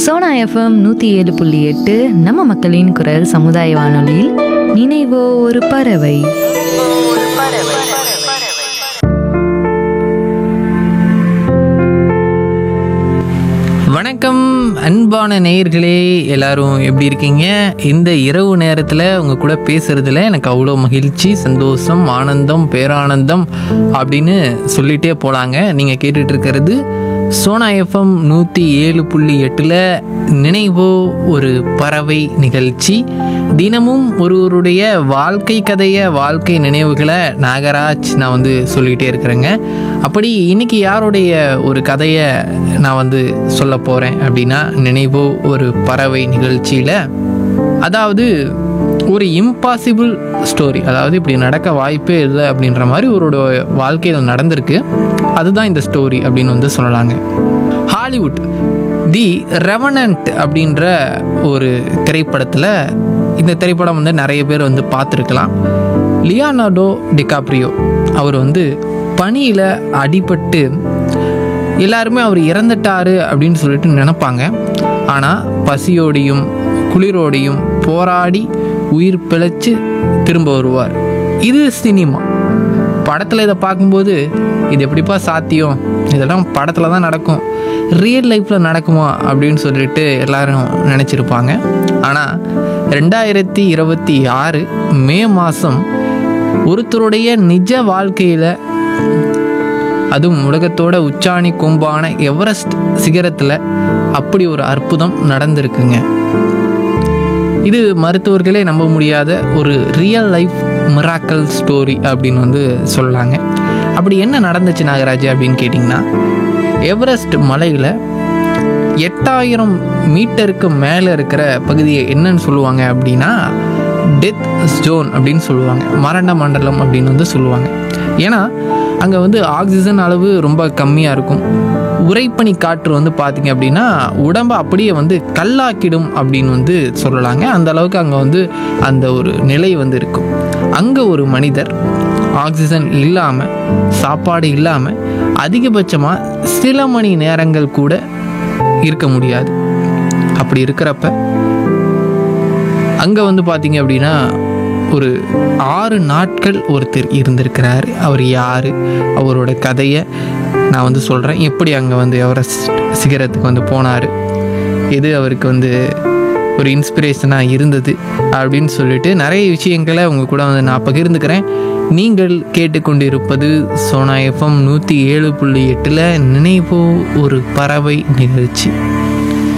Sona FM நூற்றி ஏழு புள்ளி எட்டு நம்ம மக்களின் குரல் சமுதாய வானொலியில் நினைவோ ஒரு பறவை வணக்கம் அன்பான நேயர்களே எல்லாரும் எப்படி இருக்கீங்க இந்த இரவு நேரத்தில் உங்கள் கூட பேசுறதுல எனக்கு அவ்வளோ மகிழ்ச்சி சந்தோஷம் ஆனந்தம் பேரானந்தம் அப்படின்னு சொல்லிட்டே போலாங்க நீங்கள் கேட்டுட்டு இருக்கிறது சோனா எஃப்எம் நூற்றி ஏழு புள்ளி எட்டில் நினைவோ ஒரு பறவை நிகழ்ச்சி தினமும் ஒருவருடைய வாழ்க்கை கதையை வாழ்க்கை நினைவுகளை நாகராஜ் நான் வந்து சொல்லிகிட்டே இருக்கிறேங்க அப்படி இன்னைக்கு யாருடைய ஒரு கதையை நான் வந்து சொல்ல போகிறேன் அப்படின்னா நினைவோ ஒரு பறவை நிகழ்ச்சியில் அதாவது ஒரு இம்பாசிபிள் ஸ்டோரி அதாவது இப்படி நடக்க வாய்ப்பே இல்லை அப்படின்ற மாதிரி ஒருவரோட வாழ்க்கையில் நடந்திருக்கு அதுதான் இந்த ஸ்டோரி அப்படின்னு வந்து சொல்லலாங்க ஹாலிவுட் தி ரெவனண்ட் அப்படின்ற ஒரு திரைப்படத்தில் இந்த திரைப்படம் வந்து நிறைய பேர் வந்து பார்த்துருக்கலாம் லியானார்டோ டிகாப்ரியோ அவர் வந்து பனியில் அடிபட்டு எல்லாருமே அவர் இறந்துட்டாரு அப்படின்னு சொல்லிட்டு நினைப்பாங்க ஆனால் பசியோடையும் குளிரோடையும் போராடி உயிர் பிழைச்சு திரும்ப வருவார் இது சினிமா படத்தில் இதை பார்க்கும்போது இது எப்படிப்பா சாத்தியம் இதெல்லாம் படத்தில் தான் நடக்கும் ரியல் லைஃப்பில் நடக்குமா அப்படின்னு சொல்லிட்டு எல்லாரும் நினச்சிருப்பாங்க ஆனால் ரெண்டாயிரத்தி இருபத்தி ஆறு மே மாதம் ஒருத்தருடைய நிஜ வாழ்க்கையில் அதுவும் உலகத்தோட உச்சாணி கொம்பான எவரெஸ்ட் சிகரத்தில் அப்படி ஒரு அற்புதம் நடந்திருக்குங்க இது மருத்துவர்களே நம்ப முடியாத ஒரு ரியல் லைஃப் மிராக்கல் ஸ்டோரி அப்படின்னு வந்து சொல்லலாங்க அப்படி என்ன நடந்துச்சு நாகராஜ் அப்படின்னு கேட்டிங்கன்னா எவரெஸ்ட் மலையில் எட்டாயிரம் மீட்டருக்கு மேலே இருக்கிற பகுதியை என்னன்னு சொல்லுவாங்க அப்படின்னா டெத் ஜோன் அப்படின்னு சொல்லுவாங்க மரண மண்டலம் அப்படின்னு வந்து சொல்லுவாங்க ஏன்னா அங்கே வந்து ஆக்சிஜன் அளவு ரொம்ப கம்மியாக இருக்கும் உறைப்பனி காற்று வந்து பார்த்திங்க அப்படின்னா உடம்பை அப்படியே வந்து கல்லாக்கிடும் அப்படின்னு வந்து சொல்லலாங்க அந்த அளவுக்கு அங்கே வந்து அந்த ஒரு நிலை வந்து இருக்கும் அங்கே ஒரு மனிதர் ஆக்சிஜன் இல்லாமல் சாப்பாடு இல்லாமல் அதிகபட்சமாக சில மணி நேரங்கள் கூட இருக்க முடியாது அப்படி இருக்கிறப்ப அங்கே வந்து பார்த்தீங்க அப்படின்னா ஒரு ஆறு நாட்கள் ஒருத்தர் இருந்திருக்கிறார் அவர் யார் அவரோட கதையை நான் வந்து சொல்கிறேன் எப்படி அங்கே வந்து எவரெஸ்ட் சிகரத்துக்கு வந்து போனார் எது அவருக்கு வந்து ஒரு இன்ஸ்பிரேஷனாக இருந்தது அப்படின்னு சொல்லிட்டு நிறைய விஷயங்களை உங்கள் கூட வந்து நான் பகிர்ந்துக்கிறேன் நீங்கள் கேட்டுக்கொண்டிருப்பது சோனா எஃப்எம் நூற்றி ஏழு புள்ளி எட்டில் நினைவோ ஒரு பறவை நிகழ்ச்சி